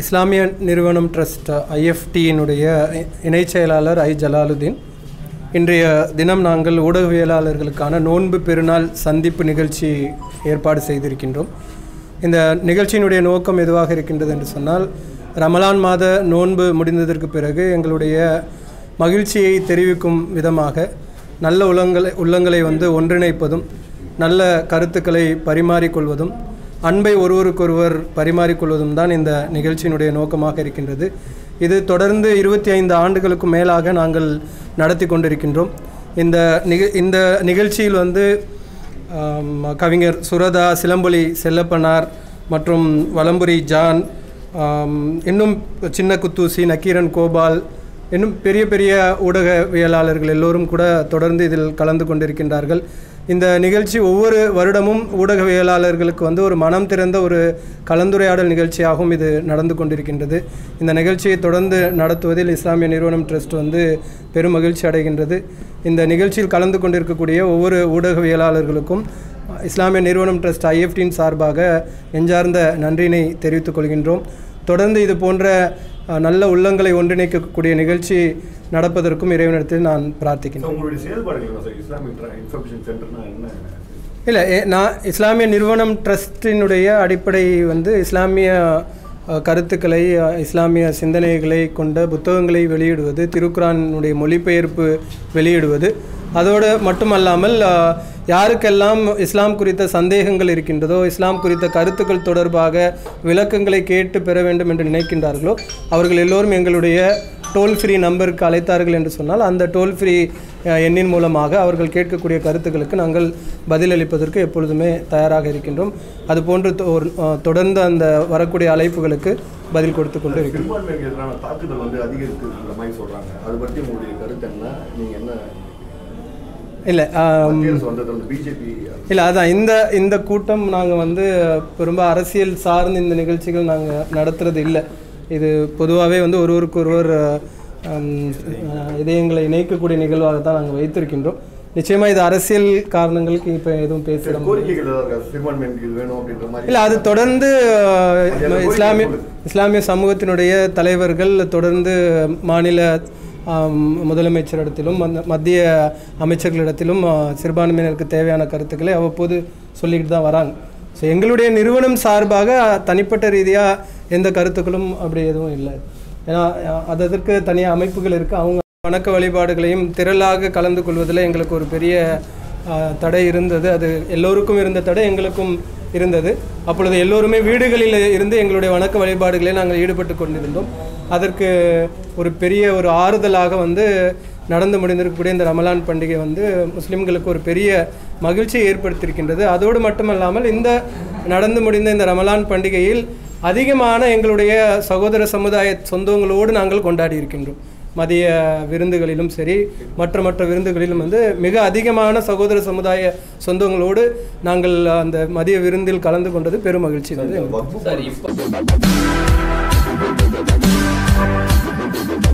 இஸ்லாமிய நிறுவனம் ட்ரஸ்ட் ஐஎஃப்டியினுடைய இணைச் செயலாளர் ஐ ஜலாலுதீன் இன்றைய தினம் நாங்கள் ஊடகவியலாளர்களுக்கான நோன்பு பெருநாள் சந்திப்பு நிகழ்ச்சி ஏற்பாடு செய்திருக்கின்றோம் இந்த நிகழ்ச்சியினுடைய நோக்கம் எதுவாக இருக்கின்றது என்று சொன்னால் ரமலான் மாத நோன்பு முடிந்ததற்கு பிறகு எங்களுடைய மகிழ்ச்சியை தெரிவிக்கும் விதமாக நல்ல உள்ளங்களை உள்ளங்களை வந்து ஒன்றிணைப்பதும் நல்ல கருத்துக்களை பரிமாறிக்கொள்வதும் அன்பை ஒருவருக்கொருவர் பரிமாறிக்கொள்வதும் தான் இந்த நிகழ்ச்சியினுடைய நோக்கமாக இருக்கின்றது இது தொடர்ந்து இருபத்தி ஐந்து ஆண்டுகளுக்கும் மேலாக நாங்கள் நடத்தி கொண்டிருக்கின்றோம் இந்த நிக இந்த நிகழ்ச்சியில் வந்து ஆம், கவிஞர் சுரதா சிலம்பொலி செல்லப்பனார் மற்றும் வலம்புரி ஜான் ஆம், இன்னும் சின்ன குத்தூசி நக்கீரன் கோபால் இன்னும் பெரிய பெரிய ஊடகவியலாளர்கள் எல்லோரும் கூட தொடர்ந்து இதில் கலந்து கொண்டிருக்கின்றார்கள் இந்த நிகழ்ச்சி ஒவ்வொரு வருடமும் ஊடகவியலாளர்களுக்கு வந்து ஒரு மனம் திறந்த ஒரு கலந்துரையாடல் நிகழ்ச்சியாகவும் இது நடந்து கொண்டிருக்கின்றது இந்த நிகழ்ச்சியை தொடர்ந்து நடத்துவதில் இஸ்லாமிய நிறுவனம் ட்ரஸ்ட் வந்து பெரும் மகிழ்ச்சி அடைகின்றது இந்த நிகழ்ச்சியில் கலந்து கொண்டிருக்கக்கூடிய ஒவ்வொரு ஊடகவியலாளர்களுக்கும் இஸ்லாமிய நிறுவனம் ட்ரஸ்ட் ஐஎஃப்டியின் சார்பாக நெஞ்சார்ந்த நன்றியினை தெரிவித்துக் கொள்கின்றோம் தொடர்ந்து இது போன்ற அஹ், நல்ல உள்ளங்களை ஒன்றிணைக்கக்கூடிய நிகழ்ச்சி நடப்பதற்கும் இறைவனிடத்தில் நான் பிரார்த்திக்கின்றேன் உங்களுடைய செயல்பாடுகள் என்ன சார் இஸ்லாமிக் இன்ஃபர்மேஷன் சென்டர்னா என்ன இல்லை ஏ- நான் இஸ்லாமிய நிறுவனம் ட்ரஸ்டினுடைய அடிப்படை வந்து இஸ்லாமிய அஹ், கருத்துக்களை அஹ், இஸ்லாமிய சிந்தனைகளை கொண்ட புத்தகங்களை வெளியிடுவது திருக்குரானுடைய மொழிபெயர்ப்பு வெளியிடுவது அதோடு மட்டுமல்லாமல் அஹ், யாருக்கெல்லாம் இஸ்லாம் குறித்த சந்தேகங்கள் இருக்கின்றதோ இஸ்லாம் குறித்த கருத்துக்கள் தொடர்பாக விளக்கங்களை கேட்டு பெற வேண்டும் என்று நினைக்கின்றார்களோ அவர்கள் எல்லோரும் எங்களுடைய டோல் ஃப்ரீ நம்பருக்கு அழைத்தார்கள் என்று சொன்னால் அந்த டோல் ஃப்ரீ எண்ணின் மூலமாக அவர்கள் கேட்கக்கூடிய கருத்துக்களுக்கு நாங்கள் பதிலளிப்பதற்கு எப்பொழுதுமே தயாராக இருக்கின்றோம் அதுபோன்று தொ- ஒரு, அஹ், தொடர்ந்து அந்த வரக்கூடிய அழைப்புகளுக்கு பதில் கொடுத்து கொண்டு இருக்கிறோம் சிறுபான்மைக்கு எதிரான தாக்குதல் வந்து அதிகரிக்குதுன்ற மாதிரி சொல்றாங்க அது பற்றி உங்களுடைய கருத்து என்ன நீங்க என்ன இல்லை மத்திய அரசு வந்தது வந்து பிஜேபி இல்லை அதான் இந்த இந்த கூட்டம் நாங்கள் வந்து ரொம்ப அரசியல் சார்ந்த இந்த நிகழ்ச்சிகள் நாங்கள் நடத்துறது இல்லை இது பொதுவாகவே வந்து ஒருவருக்கு ஒருவர் அஹ், அஹ், இதயங்களை இணைக்கக்கூடிய நிகழ்வாக தான் நாங்கள் வைத்திருக்கின்றோம் நிச்சயமாக இது அரசியல் காரணங்களுக்கு இப்போ எதுவும் பேசுகிற கோரிக்கைகள் ஏதாவது இருக்கா? சிறுபான்மையினருக்கு இது வேணும் அப்படின்ற மாதிரி இல்லை அது தொடர்ந்து அஹ், இஸ்லாமிய இஸ்லாமிய சமூகத்தினுடைய தலைவர்கள் தொடர்ந்து மாநில ஆம், முதலமைச்சரிடத்திலும் அந்த மத்திய அமைச்சர்களிடத்திலும் அஹ், சிறுபான்மையினருக்கு தேவையான கருத்துக்களை அவ்வப்போது சொல்லிக்கிட்டு தான் வராங்க ஸோ எங்களுடைய நிறுவனம் சார்பாக தனிப்பட்ட ரீதியாக எந்த கருத்துக்களும் அப்படி எதுவும் இல்லை ஏன்னா அஹ், அது அதற்கு தனியாக அமைப்புகள் இருக்குது அவங்க வணக்க வழிபாடுகளையும் திரளாக கலந்து கொள்வதில் எங்களுக்கு ஒரு பெரிய ஆஹ், தடை இருந்தது அது எல்லோருக்கும் இருந்த தடை எங்களுக்கும் இருந்தது அப்பொழுது எல்லோருமே வீடுகளில் இருந்து எங்களுடைய வணக்க வழிபாடுகளை நாங்கள் ஈடுபட்டு கொண்டிருந்தோம் அதற்கு ஒரு பெரிய ஒரு ஆறுதலாக வந்து நடந்து முடிந்திருக்கக்கூடிய இந்த ரமலான் பண்டிகை வந்து முஸ்லிம்களுக்கு ஒரு பெரிய மகிழ்ச்சியை ஏற்படுத்தியிருக்கின்றது அதோடு மட்டுமல்லாமல் இந்த நடந்து முடிந்த இந்த ரமலான் பண்டிகையில் அதிகமான எங்களுடைய சகோதர சமுதாய சொந்தங்களோடு நாங்கள் கொண்டாடி இருக்கின்றோம் மதிய விருந்துகளிலும் சரி மற்ற மற்ற விருந்துகளிலும் வந்து மிக அதிகமான சகோதர சமுதாய சொந்தங்களோடு நாங்கள் அந்த மதிய விருந்தில் கலந்து கொண்டது பெரும் மகிழ்ச்சி வந்து எங்களுக்கு. வக்ஃபு சார் இப்போ